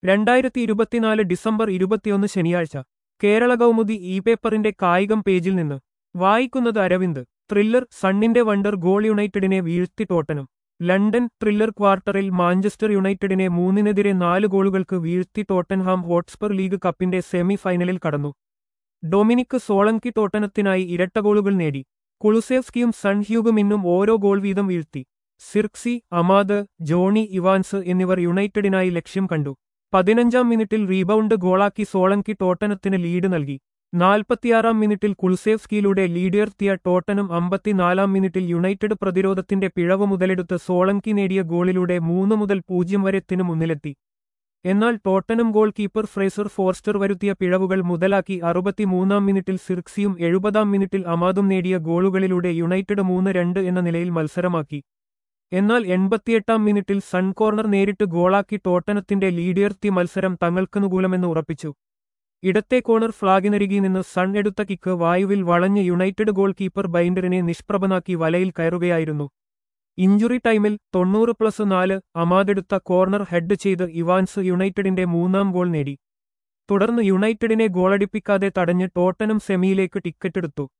രണ്ടായിരത്തി ഇരുപത്തിനാല് ഡിസംബർ ഇരുപത്തിയൊന്ന് ശനിയാഴ്ച കേരള കൗമുദി ഇ പേപ്പറിന്റെ കായികം പേജിൽ നിന്ന് വായിക്കുന്നത് അരവിന്ദ് ത്രില്ലർ സണ്ണിന്റെ വണ്ടർ ഗോൾ യുണൈറ്റഡിനെ വീഴ്ത്തി ടോട്ടനം ലണ്ടൻ ത്രില്ലർ ക്വാർട്ടറിൽ മാഞ്ചസ്റ്റർ യുണൈറ്റഡിനെ മൂന്നിനെതിരെ നാല് ഗോളുകൾക്ക് വീഴ്ത്തി ടോട്ടൻഹാം ഹോട്ട്സ്പർ ലീഗ് കപ്പിന്റെ സെമി ഫൈനലിൽ കടന്നു ഡൊമിനിക് സോളങ്കി ടോട്ടനത്തിനായി ഇരട്ട ഗോളുകൾ നേടി കുളുസേവ്സ്കിയും സൺ ഹ്യൂഗുമിന്നും ഓരോ ഗോൾ വീതം വീഴ്ത്തി സിർക്സി അമാദ് ജോണി ഇവാൻസ് എന്നിവർ യുണൈറ്റഡിനായി ലക്ഷ്യം കണ്ടു പതിനഞ്ചാം മിനിറ്റിൽ റീബൗണ്ട് ഗോളാക്കി സോളങ്കി ടോട്ടനത്തിന് ലീഡ് നൽകി നാൽപ്പത്തിയാറാം മിനിറ്റിൽ കുൾസേവ്സ്കിയിലൂടെ ലീഡുയർത്തിയ ടോട്ടനം അമ്പത്തിനാലാം മിനിറ്റിൽ യുണൈറ്റഡ് പ്രതിരോധത്തിന്റെ പിഴവ് മുതലെടുത്ത് സോളങ്കി നേടിയ ഗോളിലൂടെ മൂന്ന് മുതൽ പൂജ്യം വരെത്തിന് മുന്നിലെത്തി എന്നാൽ Tottenham goalkeeper Fraser Forster വരുത്തിയ പിഴവുകൾ മുതലാക്കി അറുപത്തിമൂന്നാം മിനിറ്റിൽ സിർക്സിയും എഴുപതാം മിനിറ്റിൽ അമാദും നേടിയ ഗോളുകളിലൂടെ യുണൈറ്റഡ് മൂന്ന് രണ്ട് എന്ന നിലയിൽ മത്സരമാക്കി എന്നാൽ എൺപത്തിയെട്ടാം മിനിറ്റിൽ സൺ കോർണർ നേരിട്ട് ഗോളാക്കി ടോട്ടനത്തിന്റെ ലീഡിയർത്തി മത്സരം തങ്ങൾക്കനുകൂലമെന്ന് ഉറപ്പിച്ചു ഇടത്തെ കോണർ ഫ്ളാഗിനരികിൽ നിന്ന് സൺ എടുത്ത കിക്ക് വായുവിൽ വളഞ്ഞ് യുണൈറ്റഡ് ഗോൾ കീപ്പർ ബൈൻഡറിനെ നിഷ്പ്രഭനാക്കി വലയിൽ കയറുകയായിരുന്നു ഇഞ്ചുറി ടൈമിൽ തൊണ്ണൂറ് പ്ലസ് നാല് അമാദെടുത്ത കോർണർ ഹെഡ് ചെയ്ത് ഇവാൻസ് യുണൈറ്റഡിന്റെ മൂന്നാം ഗോൾ നേടി തുടർന്ന് യുണൈറ്റഡിനെ ഗോളടിപ്പിക്കാതെ തടഞ്ഞ് ടോട്ടനം സെമിയിലേക്ക് ടിക്കറ്റെടുത്തു